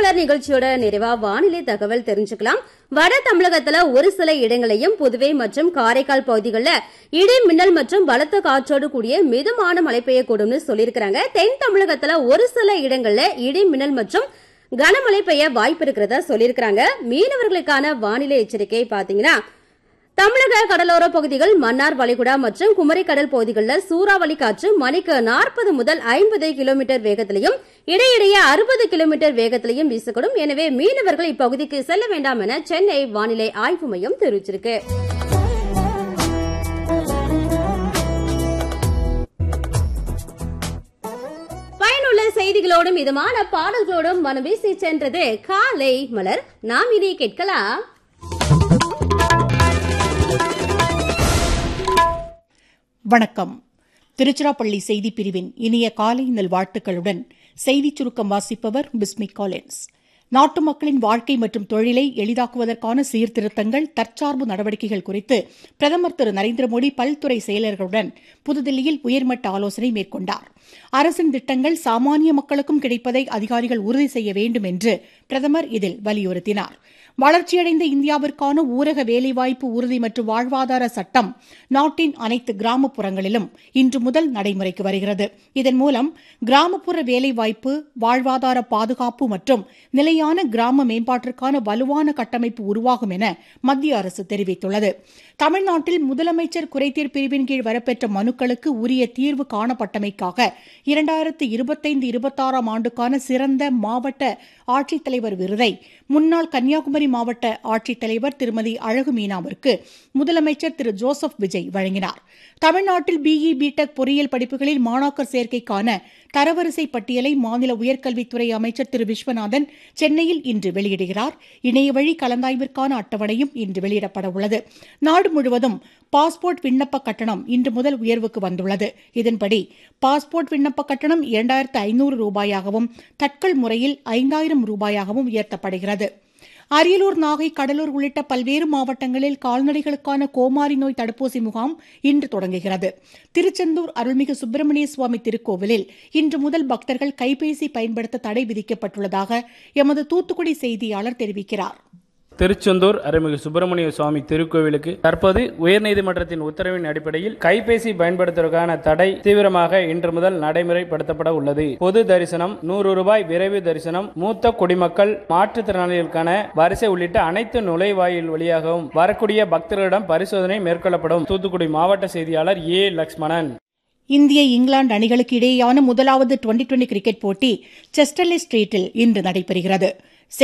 மலர் நிகழ்ச்சியோட நிறைவா வானிலை தகவல் தெரிஞ்சுக்கலாம் வட தமிழகத்துல ஒரு சில இடங்களையும் புதுவை மற்றும் காரைக்கால் பகுதிகளில் இடி மின்னல் மற்றும் பலத்த காற்றோடு கூடிய மிதமான மழை பெய்யக்கூடும்னு சொல்லியிருக்கிறாங்க தென் தமிழகத்துல ஒரு சில இடங்கள்ல இடி மின்னல் மற்றும் கனமழை பெய்ய வாய்ப்பு இருக்கிறதா சொல்லியிருக்கிறாங்க மீனவர்களுக்கான வானிலை எச்சரிக்கை பாத்தீங்கன்னா தமிழக கடலோர பகுதிகள் மன்னார் வளைகுடா மற்றும் குமரிக்கடல் பகுதிகளில் சூறாவளி காற்று மணிக்கு நாற்பது முதல் ஐம்பது கிலோமீட்டர் வேகத்திலையும் இடையிடையே அறுபது கிலோமீட்டர் வேகத்திலையும் வீசக்கூடும் எனவே மீனவர்கள் இப்பகுதிக்கு செல்ல வேண்டாம் என சென்னை வானிலை ஆய்வு மையம் தெரிவிச்சிருக்கு பயனுள்ள செய்திகளோடும் இதமான பாடல்களோடும் மனம் வீசி சென்றது காலை மலர் நாம் இனி கேட்கலாம் வணக்கம் திருச்சிராப்பள்ளி செய்திப் பிரிவின் இனிய காலை நல்வாழ்த்துக்களுடன் செய்திச் சுருக்கம் வாசிப்பவர் பிஸ்மிக் காலின்ஸ் நாட்டு மக்களின் வாழ்க்கை மற்றும் தொழிலை எளிதாக்குவதற்கான சீர்திருத்தங்கள் தற்சார்பு நடவடிக்கைகள் குறித்து பிரதமர் திரு நரேந்திர மோடி பல்துறை செயலர்களுடன் புதுதில்லியில் உயர்மட்ட ஆலோசனை மேற்கொண்டார் அரசின் திட்டங்கள் சாமானிய மக்களுக்கும் கிடைப்பதை அதிகாரிகள் உறுதி செய்ய வேண்டும் என்று பிரதமர் இதில் வலியுறுத்தினார் வளர்ச்சியடைந்த இந்தியாவிற்கான ஊரக வேலைவாய்ப்பு உறுதி மற்றும் வாழ்வாதார சட்டம் நாட்டின் அனைத்து கிராமப்புறங்களிலும் இன்று முதல் நடைமுறைக்கு வருகிறது இதன் மூலம் கிராமப்புற வேலைவாய்ப்பு வாழ்வாதார பாதுகாப்பு மற்றும் நிலையான கிராம மேம்பாட்டிற்கான வலுவான கட்டமைப்பு உருவாகும் என மத்திய அரசு தெரிவித்துள்ளது தமிழ்நாட்டில் முதலமைச்சர் குறைதீர் பிரிவின் கீழ் வரப்பெற்ற மனுக்களுக்கு உரிய தீர்வு காணப்பட்டமைக்காக இரண்டாயிரத்து இருபத்தைந்து இருபத்தாறாம் ஆண்டுக்கான சிறந்த மாவட்ட ஆட்சித்தலைவர் விருதை முன்னாள் கன்னியாகுமரி மாவட்ட ஆட்சித்தலைவர் திருமதி அழகு மீனாவிற்கு முதலமைச்சர் திரு ஜோசப் விஜய் வழங்கினார் தமிழ்நாட்டில் பிஇ பிடெக் பொறியியல் படிப்புகளில் மாணாக்கர் சேர்க்கைக்கான தரவரிசை பட்டியலை மாநில உயர்கல்வித்துறை அமைச்சர் திரு விஸ்வநாதன் சென்னையில் இன்று வெளியிடுகிறார் இணையவழி கலந்தாய்விற்கான அட்டவணையும் இன்று வெளியிடப்பட உள்ளது நாடு முழுவதும் பாஸ்போர்ட் விண்ணப்ப கட்டணம் இன்று முதல் உயர்வுக்கு வந்துள்ளது இதன்படி பாஸ்போர்ட் விண்ணப்ப கட்டணம் இரண்டாயிரத்து ஐநூறு ரூபாயாகவும் தட்கல் முறையில் ஐந்தாயிரம் ரூபாயாகவும் உயர்த்தப்படுகிறது அரியலூர் நாகை கடலூர் உள்ளிட்ட பல்வேறு மாவட்டங்களில் கால்நடைகளுக்கான கோமாரி நோய் தடுப்பூசி முகாம் இன்று தொடங்குகிறது திருச்செந்தூர் அருள்மிகு சுப்பிரமணிய சுவாமி திருக்கோவிலில் இன்று முதல் பக்தர்கள் கைபேசி பயன்படுத்த தடை விதிக்கப்பட்டுள்ளதாக எமது தூத்துக்குடி செய்தியாளர் தெரிவிக்கிறார் திருச்செந்தூர் அருள்மிகு சுப்பிரமணிய சுவாமி திருக்கோவிலுக்கு தற்போது உயர்நீதிமன்றத்தின் உத்தரவின் அடிப்படையில் கைபேசி பயன்படுத்துவதற்கான தடை தீவிரமாக இன்று முதல் நடைமுறைப்படுத்தப்பட உள்ளது பொது தரிசனம் நூறு ரூபாய் விரைவு தரிசனம் மூத்த குடிமக்கள் மாற்றுத்திறனாளிகளுக்கான வரிசை உள்ளிட்ட அனைத்து நுழைவாயில் வழியாகவும் வரக்கூடிய பக்தர்களிடம் பரிசோதனை மேற்கொள்ளப்படும் தூத்துக்குடி மாவட்ட செய்தியாளர் ஏ லக்ஷ்மணன் இந்திய இங்கிலாந்து அணிகளுக்கு இடையேயான முதலாவது டுவெண்டி டுவெண்டி கிரிக்கெட் போட்டி செஸ்டர்லி ஸ்ட்ரீட்டில் இன்று நடைபெறுகிறது